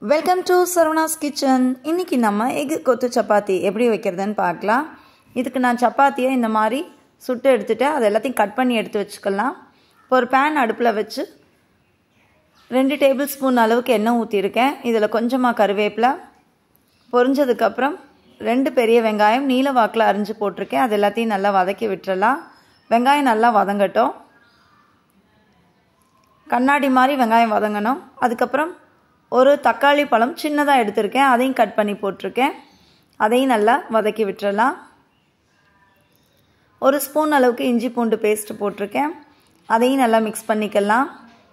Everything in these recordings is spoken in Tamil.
வெல்கம் டு சரவணாஸ் கிச்சன் இன்றைக்கி நம்ம எக்கு கொத்து சப்பாத்தி எப்படி வைக்கிறதுன்னு பார்க்கலாம் இதுக்கு நான் சப்பாத்தியை இந்த மாதிரி சுட்டு எடுத்துகிட்டு அதை எல்லாத்தையும் கட் பண்ணி எடுத்து வச்சுக்கலாம் இப்போ ஒரு பேன் அடுப்பில் வச்சு ரெண்டு டேபிள் ஸ்பூன் அளவுக்கு எண்ணெய் ஊற்றிருக்கேன் இதில் கொஞ்சமாக கருவேப்பிலை பொரிஞ்சதுக்கப்புறம் ரெண்டு பெரிய வெங்காயம் நீல வாக்கில் அரிஞ்சு போட்டிருக்கேன் அது எல்லாத்தையும் நல்லா வதக்கி விட்டுறலாம் வெங்காயம் நல்லா வதங்கட்டும் கண்ணாடி மாதிரி வெங்காயம் வதங்கணும் அதுக்கப்புறம் ஒரு தக்காளி பழம் சின்னதாக எடுத்திருக்கேன் அதையும் கட் பண்ணி போட்டிருக்கேன் அதையும் நல்லா வதக்கி விட்டுறலாம் ஒரு ஸ்பூன் அளவுக்கு இஞ்சி பூண்டு பேஸ்ட்டு போட்டிருக்கேன் அதையும் நல்லா மிக்ஸ் பண்ணிக்கலாம்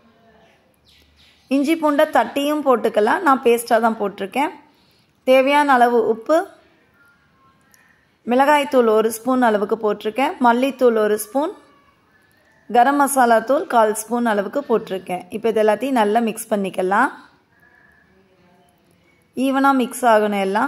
இஞ்சி பூண்டை தட்டியும் போட்டுக்கலாம் நான் பேஸ்ட்டாக தான் போட்டிருக்கேன் தேவையான அளவு உப்பு மிளகாய்த்தூள் ஒரு ஸ்பூன் அளவுக்கு போட்டிருக்கேன் மல்லித்தூள் ஒரு ஸ்பூன் கரம் மசாலா தூள் கால் ஸ்பூன் அளவுக்கு போட்டிருக்கேன் இப்போ இது எல்லாத்தையும் நல்லா மிக்ஸ் பண்ணிக்கலாம் ஈவனாக மிக்ஸ் ஆகணும் எல்லாம்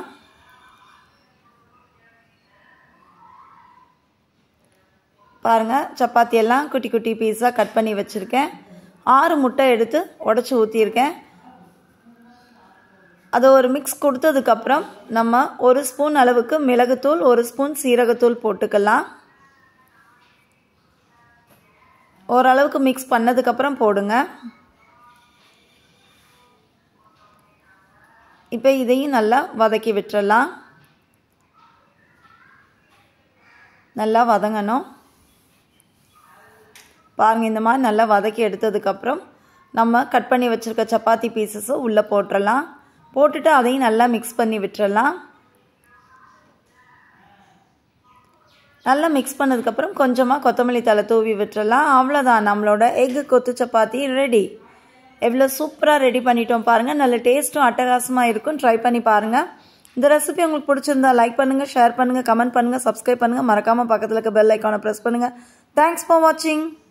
பாருங்கள் சப்பாத்தி எல்லாம் குட்டி குட்டி பீஸாக கட் பண்ணி வச்சுருக்கேன் ஆறு முட்டை எடுத்து உடச்சி ஊற்றியிருக்கேன் அதை ஒரு மிக்ஸ் கொடுத்ததுக்கப்புறம் நம்ம ஒரு ஸ்பூன் அளவுக்கு மிளகுத்தூள் ஒரு ஸ்பூன் சீரகத்தூள் போட்டுக்கலாம் ஓரளவுக்கு மிக்ஸ் பண்ணதுக்கப்புறம் போடுங்க இப்போ இதையும் நல்லா வதக்கி விட்டுறலாம் நல்லா வதங்கணும் பாருங்கள் இந்த மாதிரி நல்லா வதக்கி எடுத்ததுக்கப்புறம் நம்ம கட் பண்ணி வச்சுருக்க சப்பாத்தி பீசஸை உள்ளே போட்டுடலாம் போட்டுட்டு அதையும் நல்லா மிக்ஸ் பண்ணி விட்டுறலாம் நல்லா மிக்ஸ் பண்ணதுக்கப்புறம் கொஞ்சமாக கொத்தமல்லி தலை தூவி விட்டுறலாம் அவ்வளோதான் நம்மளோட எக்கு கொத்து சப்பாத்தி ரெடி எவ்வளோ சூப்பராக ரெடி பண்ணிட்டோம் பாருங்கள் நல்ல டேஸ்ட்டும் அட்டகாசமாக இருக்கும் ட்ரை பண்ணி பாருங்கள் இந்த ரெசிபி உங்களுக்கு பிடிச்சிருந்தா லைக் பண்ணுங்கள் ஷேர் பண்ணுங்கள் கமெண்ட் பண்ணுங்கள் சப்ஸ்கிரைப் பண்ணுங்கள் மறக்காமல் பக்கத்தில் இருக்க பெல் ஐக்கானை ப்ரெஸ் பண்ணுங்கள் தேங்க்ஸ் ஃபார் வாட்சிங்